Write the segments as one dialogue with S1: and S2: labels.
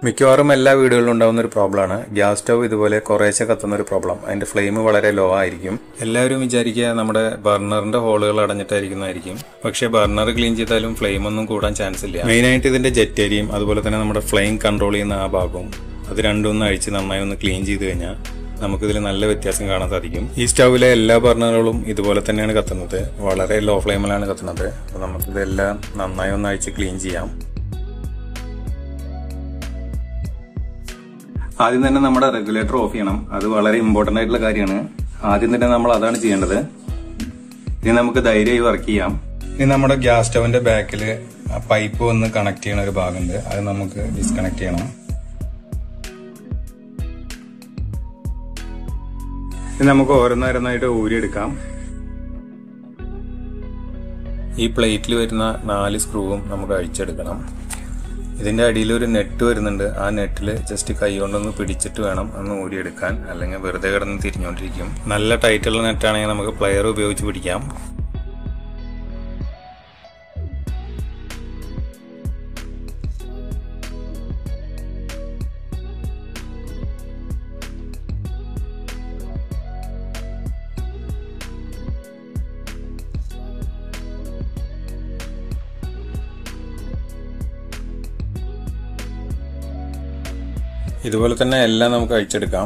S1: മിക്കവാറും എല്ലാ വീടുകളിലും ഉണ്ടാകുന്ന ഒരു പ്രോബ്ലമാണ് ഗ്യാസ് സ്റ്റവ് ഇതുപോലെ കുറേശ്ശെ കത്തുന്ന ഒരു പ്രോബ്ലം അതിന്റെ ഫ്ലെയിം വളരെ ലോ ആയിരിക്കും എല്ലാവരും വിചാരിക്കുക നമ്മുടെ ബർണറിന്റെ ഹോളുകൾ അടഞ്ഞിട്ടായിരിക്കുന്നതായിരിക്കും പക്ഷേ ബർണർ ക്ലീൻ ചെയ്താലും ഫ്ലെയിം ഒന്നും കൂടാൻ ചാൻസ് ഇല്ല മെയിനായിട്ട് ഇതിന്റെ ജെറ്റ് ഏരിയയും അതുപോലെ തന്നെ നമ്മുടെ ഫ്ലെയിം കൺട്രോൾ ചെയ്യുന്ന ആ ഭാഗവും അത് രണ്ടും ഒന്ന് അഴിച്ച് നന്നായി ഒന്ന് ക്ലീൻ ചെയ്ത് കഴിഞ്ഞാൽ നമുക്കിതിൽ നല്ല വ്യത്യാസം കാണാൻ സാധിക്കും ഈ സ്റ്റൗവിലെ എല്ലാ ബർണറുകളും ഇതുപോലെ തന്നെയാണ് കത്തുന്നത് വളരെ ലോ ഫ്ലെയിമിലാണ് കത്തുന്നത് അപ്പോൾ നമുക്കിതെല്ലാം നന്നായി ഒന്ന് അഴിച്ച് ക്ലീൻ ചെയ്യാം ആദ്യം തന്നെ നമ്മുടെ റെഗുലേറ്റർ ഓഫ് ചെയ്യണം അത് വളരെ ഇമ്പോർട്ടന്റ് ആയിട്ടുള്ള കാര്യമാണ് ആദ്യം തന്നെ നമ്മൾ അതാണ് ചെയ്യേണ്ടത് ഇനി നമുക്ക് ധൈര്യമായി വർക്ക് ചെയ്യാം ഇനി നമ്മുടെ ഗ്യാസ് സ്റ്റവിന്റെ ബാക്കിൽ പൈപ്പ് ഒന്ന് കണക്ട് ചെയ്യണ ഒരു ഭാഗമുണ്ട് അത് നമുക്ക് ഡിസ്കണക്ട് ചെയ്യണം ഇനി നമുക്ക് ഓരോന്നോരോന്നായിട്ട് ഊരിയെടുക്കാം ഈ പ്ലേറ്റിൽ വരുന്ന നാല് സ്ക്രൂവും നമുക്ക് അഴിച്ചെടുക്കണം ഇതിന്റെ അടിയിൽ ഒരു നെറ്റ് വരുന്നുണ്ട് ആ നെറ്റിൽ ജസ്റ്റ് കൈ കൊണ്ടൊന്ന് പിടിച്ചിട്ട് വേണം ഒന്ന് ഊരിയെടുക്കാൻ അല്ലെങ്കിൽ വെറുതെ കിടന്ന് തിരിഞ്ഞുകൊണ്ടിരിക്കും നല്ല ടൈറ്റുള്ള നെറ്റാണെങ്കിൽ നമുക്ക് പ്ലെയർ ഉപയോഗിച്ച് പിടിക്കാം ഇതുപോലെ തന്നെ എല്ലാം നമുക്ക് അഴിച്ചെടുക്കാം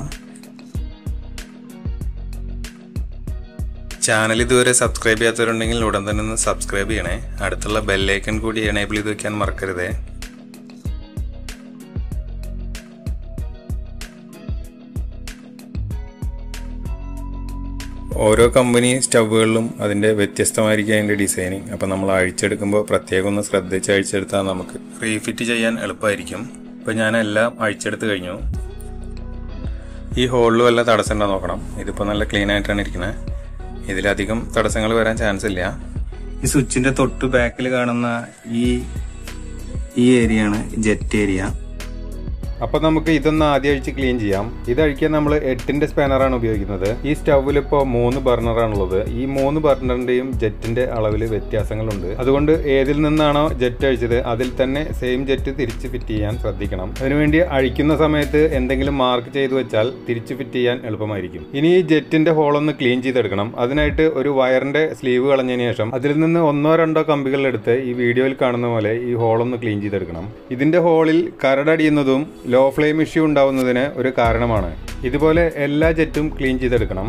S1: ചാനൽ ഇതുവരെ സബ്സ്ക്രൈബ് ചെയ്യാത്തവരുണ്ടെങ്കിൽ ഉടൻ തന്നെ ഒന്ന് സബ്സ്ക്രൈബ് ചെയ്യണേ അടുത്തുള്ള ബെല്ലൈക്കൺ കൂടി എനേബിൾ ചെയ്ത് വെക്കാൻ മറക്കരുതേ ഓരോ കമ്പനി സ്റ്റൗവുകളിലും അതിൻ്റെ വ്യത്യസ്തമായിരിക്കും അതിൻ്റെ ഡിസൈനിങ് അപ്പോൾ നമ്മൾ അഴിച്ചെടുക്കുമ്പോൾ പ്രത്യേകം ഒന്ന് ശ്രദ്ധിച്ച് അഴിച്ചെടുത്താൽ നമുക്ക് റീഫിറ്റ് ചെയ്യാൻ എളുപ്പമായിരിക്കും ഇപ്പോൾ ഞാൻ എല്ലാം അഴിച്ചെടുത്ത് കഴിഞ്ഞു ഈ ഹോളിൽ വല്ല തടസ്സം ഉണ്ടോ നോക്കണം ഇതിപ്പോൾ നല്ല ക്ലീൻ ആയിട്ടാണ് ഇരിക്കുന്നത് ഇതിലധികം തടസ്സങ്ങൾ വരാൻ ചാൻസ് ഇല്ല ഈ സ്വിച്ചിന്റെ തൊട്ട് ബാക്കിൽ കാണുന്ന ഈ ഈ ഏരിയ ആണ് ജെറ്റ് ഏരിയ
S2: അപ്പോൾ നമുക്ക് ഇതൊന്ന് ആദ്യം അഴിച്ച് ക്ലീൻ ചെയ്യാം ഇത് അഴിക്കാൻ നമ്മൾ എട്ടിന്റെ സ്പാനറാണ് ഉപയോഗിക്കുന്നത് ഈ സ്റ്റൗവിൽ ഇപ്പോൾ മൂന്ന് ബർണറാണുള്ളത് ഈ മൂന്ന് ബർണറിന്റെയും ജെറ്റിന്റെ അളവിൽ വ്യത്യാസങ്ങളുണ്ട് അതുകൊണ്ട് ഏതിൽ നിന്നാണോ ജെറ്റ് അഴിച്ചത് അതിൽ തന്നെ സെയിം ജെറ്റ് തിരിച്ച് ഫിറ്റ് ചെയ്യാൻ ശ്രദ്ധിക്കണം അതിനുവേണ്ടി അഴിക്കുന്ന സമയത്ത് എന്തെങ്കിലും മാർക്ക് ചെയ്തു വെച്ചാൽ തിരിച്ച് ഫിറ്റ് ചെയ്യാൻ എളുപ്പമായിരിക്കും ഇനി ഈ ജെറ്റിന്റെ ഹോൾ ഒന്ന് ക്ലീൻ ചെയ്തെടുക്കണം അതിനായിട്ട് ഒരു വയറിന്റെ സ്ലീവ് കളഞ്ഞതിന് ശേഷം അതിൽ നിന്ന് ഒന്നോ രണ്ടോ കമ്പികൾ എടുത്ത് ഈ വീഡിയോയിൽ കാണുന്ന പോലെ ഈ ഹോൾ ഒന്ന് ക്ലീൻ ചെയ്തെടുക്കണം ഇതിന്റെ ഹോളിൽ കരടടിയുന്നതും ലോ ഫ്ലെയിം ഇഷ്യൂ ഉണ്ടാവുന്നതിന് ഒരു കാരണമാണ് ഇതുപോലെ എല്ലാ ജെറ്റും ക്ലീൻ ചെയ്തെടുക്കണം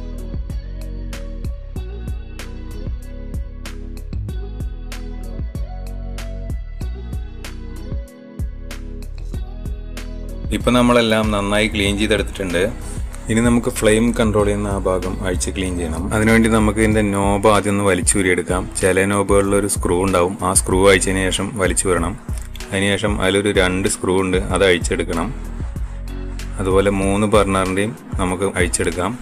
S1: ഇപ്പം നമ്മളെല്ലാം നന്നായി ക്ലീൻ ചെയ്തെടുത്തിട്ടുണ്ട് ഇനി നമുക്ക് ഫ്ലെയിം കൺട്രോൾ ചെയ്യുന്ന ആ ഭാഗം അഴിച്ച് ക്ലീൻ ചെയ്യണം അതിനുവേണ്ടി നമുക്ക് ഇതിന്റെ നോബ് ആദ്യം ഒന്ന് വലിച്ചൂരിയെടുക്കാം ചില നോബുകളിൽ ഒരു സ്ക്രൂ ഉണ്ടാവും ആ സ്ക്രൂ അഴിച്ചതിന് ശേഷം വലിച്ചു വരണം അതിനുശേഷം അതിലൊരു രണ്ട് സ്ക്രൂ ഉണ്ട് അത് അഴിച്ചെടുക്കണം അതുപോലെ മൂന്ന് ബർണറിൻ്റെയും നമുക്ക് അഴിച്ചെടുക്കാം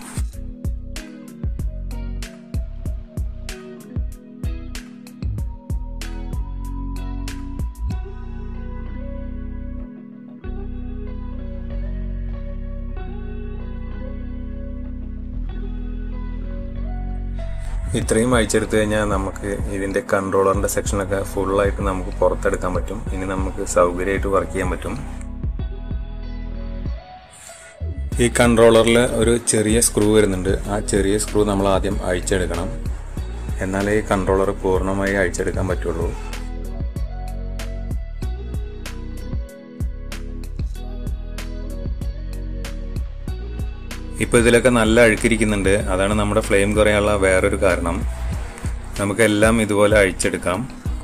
S1: ഇത്രയും അഴിച്ചെടുത്തു കഴിഞ്ഞാൽ നമുക്ക് ഇതിന്റെ കൺട്രോളറിന്റെ സെക്ഷനൊക്കെ ഫുള്ളായിട്ട് നമുക്ക് പുറത്തെടുക്കാൻ പറ്റും ഇനി നമുക്ക് സൗകര്യമായിട്ട് വർക്ക് ചെയ്യാൻ പറ്റും ഈ കൺട്രോളറിൽ ഒരു ചെറിയ സ്ക്രൂ വരുന്നുണ്ട് ആ ചെറിയ സ്ക്രൂ നമ്മൾ ആദ്യം അഴിച്ചെടുക്കണം എന്നാലേ ഈ കൺട്രോളർ പൂർണ്ണമായി അഴിച്ചെടുക്കാൻ പറ്റുള്ളൂ ഇപ്പോൾ ഇതിലൊക്കെ നല്ല അഴുക്കിരിക്കുന്നുണ്ട് അതാണ് നമ്മുടെ ഫ്ലെയിം കുറയാനുള്ള വേറൊരു കാരണം നമുക്കെല്ലാം ഇതുപോലെ അഴിച്ചെടുക്കാം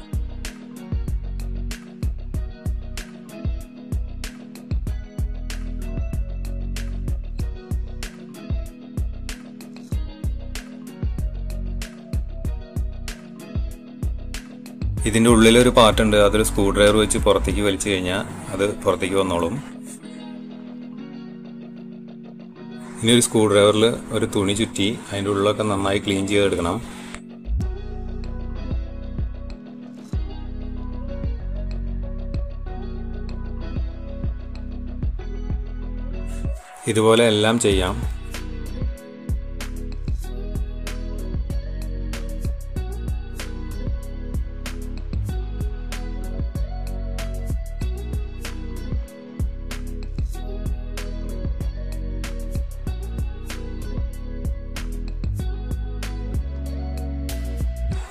S1: ഇതിൻ്റെ ഉള്ളിലൊരു പാർട്ടുണ്ട് അതൊരു സ്ക്രൂ ഡ്രൈവർ വെച്ച് പുറത്തേക്ക് വലിച്ചു കഴിഞ്ഞാൽ അത് പുറത്തേക്ക് വന്നോളും ഇനി ഒരു സ്ക്രൂ ഡ്രൈവറിൽ ഒരു തുണി ചുറ്റി അതിൻ്റെ ഉള്ളിലൊക്കെ നന്നായി ക്ലീൻ ചെയ്തെടുക്കണം ഇതുപോലെ എല്ലാം ചെയ്യാം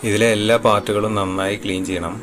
S1: ഇതിലെ എല്ലാ പാർട്ടുകളും നന്നായി ക്ലീൻ ചെയ്യണം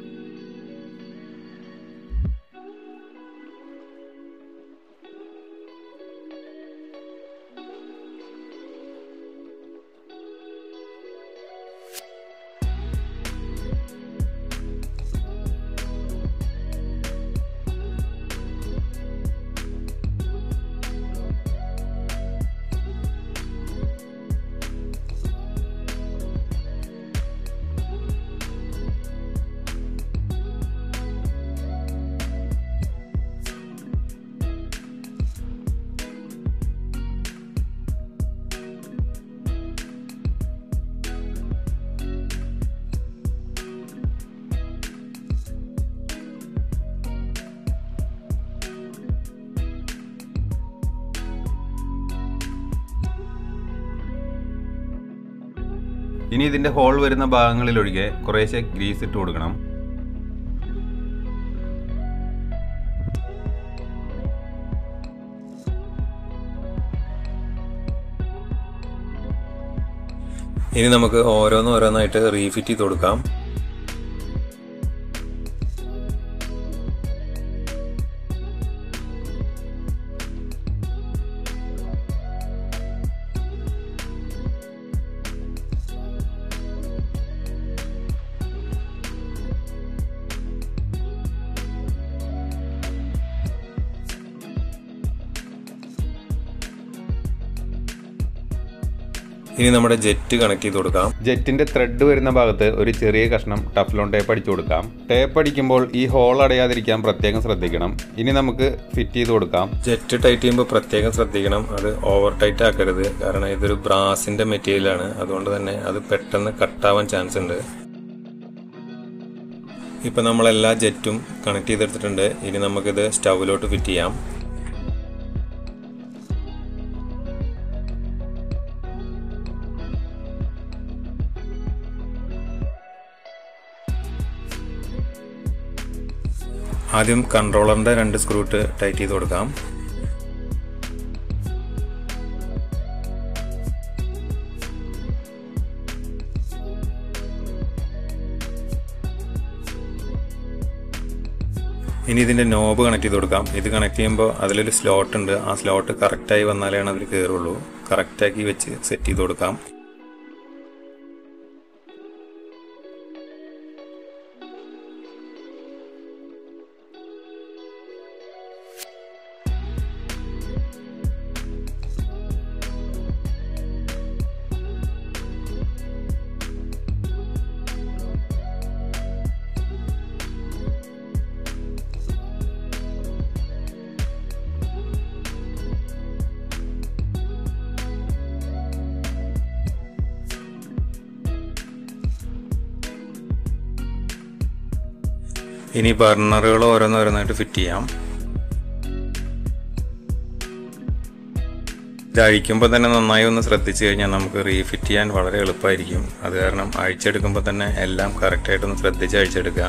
S2: ഇനി ഇതിന്റെ ഹോൾ വരുന്ന ഭാഗങ്ങളിലൊഴികെ കുറേശ്ശെ ഗ്രീസ് ഇട്ട് കൊടുക്കണം
S1: ഇനി നമുക്ക് ഓരോന്നും ഓരോന്നായിട്ട് റീഫിറ്റ് ചെയ്ത് കൊടുക്കാം ഇനി നമ്മുടെ ജെറ്റ് കണക്ട് ചെയ്ത് കൊടുക്കാം
S2: ജെറ്റിന്റെ ത്രെഡ് വരുന്ന ഭാഗത്ത് ഒരു ചെറിയ കഷ്ണം ടഫ്ലോൺ ടേപ്പ് അടിച്ചു കൊടുക്കാം ടേപ്പ് അടിക്കുമ്പോൾ ഈ ഹോൾ അടയാതിരിക്കാൻ പ്രത്യേകം ശ്രദ്ധിക്കണം ഇനി നമുക്ക് ഫിറ്റ് ചെയ്ത് കൊടുക്കാം
S1: ജെറ്റ് ടൈറ്റ് ചെയ്യുമ്പോൾ പ്രത്യേകം ശ്രദ്ധിക്കണം അത് ഓവർ ടൈറ്റ് ആക്കരുത് കാരണം ഇതൊരു ബ്രാസിന്റെ മെറ്റീരിയലാണ് അതുകൊണ്ട് തന്നെ അത് പെട്ടെന്ന് കട്ടാവാൻ ചാൻസ് ഉണ്ട് ഇപ്പൊ നമ്മളെല്ലാ ജെറ്റും കണക്ട് ചെയ്തെടുത്തിട്ടുണ്ട് ഇനി നമുക്കിത് സ്റ്റൗവിലോട്ട് ഫിറ്റ് ചെയ്യാം ആദ്യം കൺട്രോളറിന്റെ രണ്ട് സ്ക്രൂട്ട് ടൈറ്റ് ചെയ്ത് കൊടുക്കാം ഇനി ഇതിന്റെ നോബ് കണക്ട് ചെയ്ത് കൊടുക്കാം ഇത് കണക്ട് ചെയ്യുമ്പോൾ അതിലൊരു സ്ലോട്ട് ഉണ്ട് ആ സ്ലോട്ട് കറക്റ്റായി വന്നാലാണ് അതിൽ കയറുള്ളൂ കറക്റ്റാക്കി വെച്ച് സെറ്റ് ചെയ്ത് കൊടുക്കാം ഇനി ബർണറുകൾ ഓരോന്നോരോന്നായിട്ട് ഫിറ്റ് ചെയ്യാം ഇത് അഴിക്കുമ്പോൾ തന്നെ നന്നായി ഒന്ന് ശ്രദ്ധിച്ചു കഴിഞ്ഞാൽ നമുക്ക് റീഫിറ്റ് ചെയ്യാൻ വളരെ എളുപ്പമായിരിക്കും അത് കാരണം അഴിച്ചെടുക്കുമ്പോൾ തന്നെ എല്ലാം കറക്റ്റായിട്ടൊന്ന് ശ്രദ്ധിച്ച് അഴിച്ചെടുക്കുക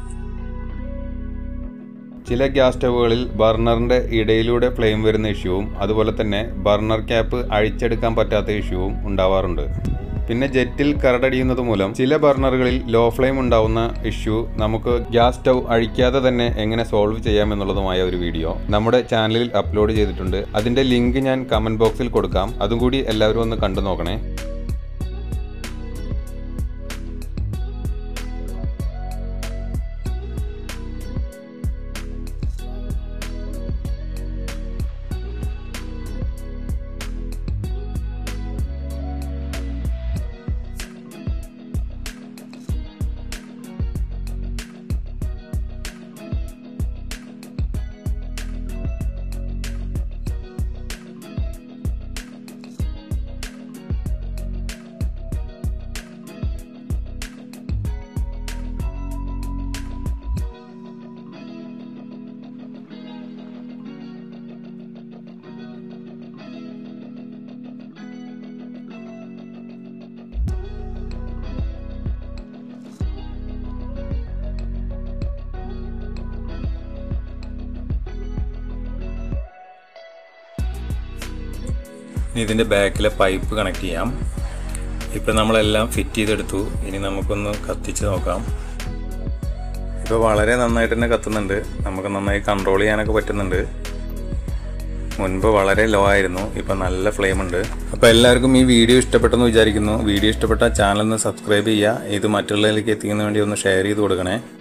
S2: ചില ഗ്യാസ് സ്റ്റവുകളിൽ ബർണറിന്റെ ഇടയിലൂടെ ഫ്ലെയിം വരുന്ന ഇഷ്യൂവും അതുപോലെ തന്നെ ബർണർ ക്യാപ്പ് അഴിച്ചെടുക്കാൻ പറ്റാത്ത ഇഷ്യൂവും ഉണ്ടാവാറുണ്ട് പിന്നെ ജെറ്റിൽ കരടടിയുന്നത് മൂലം ചില ബർണറുകളിൽ ലോ ഫ്ലെയിം ഉണ്ടാവുന്ന ഇഷ്യൂ നമുക്ക് ഗ്യാസ് സ്റ്റൗ അഴിക്കാതെ തന്നെ എങ്ങനെ സോൾവ് ചെയ്യാമെന്നുള്ളതുമായ ഒരു വീഡിയോ നമ്മുടെ ചാനലിൽ അപ്ലോഡ് ചെയ്തിട്ടുണ്ട് അതിന്റെ ലിങ്ക് ഞാൻ കമന്റ് ബോക്സിൽ കൊടുക്കാം അതും കൂടി എല്ലാവരും ഒന്ന് കണ്ടു നോക്കണേ
S1: ഇനി ഇതിന്റെ ബാക്കിലെ പൈപ്പ് കണക്ട് ചെയ്യാം ഇപ്പം നമ്മളെല്ലാം ഫിറ്റ് ചെയ്തെടുത്തു ഇനി നമുക്കൊന്ന് കത്തിച്ച് നോക്കാം ഇപ്പോൾ വളരെ നന്നായിട്ട് തന്നെ കത്തുന്നുണ്ട് നമുക്ക് നന്നായി കൺട്രോൾ ചെയ്യാനൊക്കെ പറ്റുന്നുണ്ട് മുൻപ് വളരെ ലോ ആയിരുന്നു ഇപ്പം നല്ല ഫ്ലെയിം ഉണ്ട് അപ്പോൾ എല്ലാവർക്കും ഈ വീഡിയോ ഇഷ്ടപ്പെട്ടെന്ന് വിചാരിക്കുന്നു വീഡിയോ ഇഷ്ടപ്പെട്ട ചാനൽ ഒന്ന് സബ്സ്ക്രൈബ് ചെയ്യുക ഇത് മറ്റുള്ളവരിലേക്ക് എത്തിക്കുന്നതിന് വേണ്ടി ഒന്ന് ഷെയർ ചെയ്ത് കൊടുക്കണേ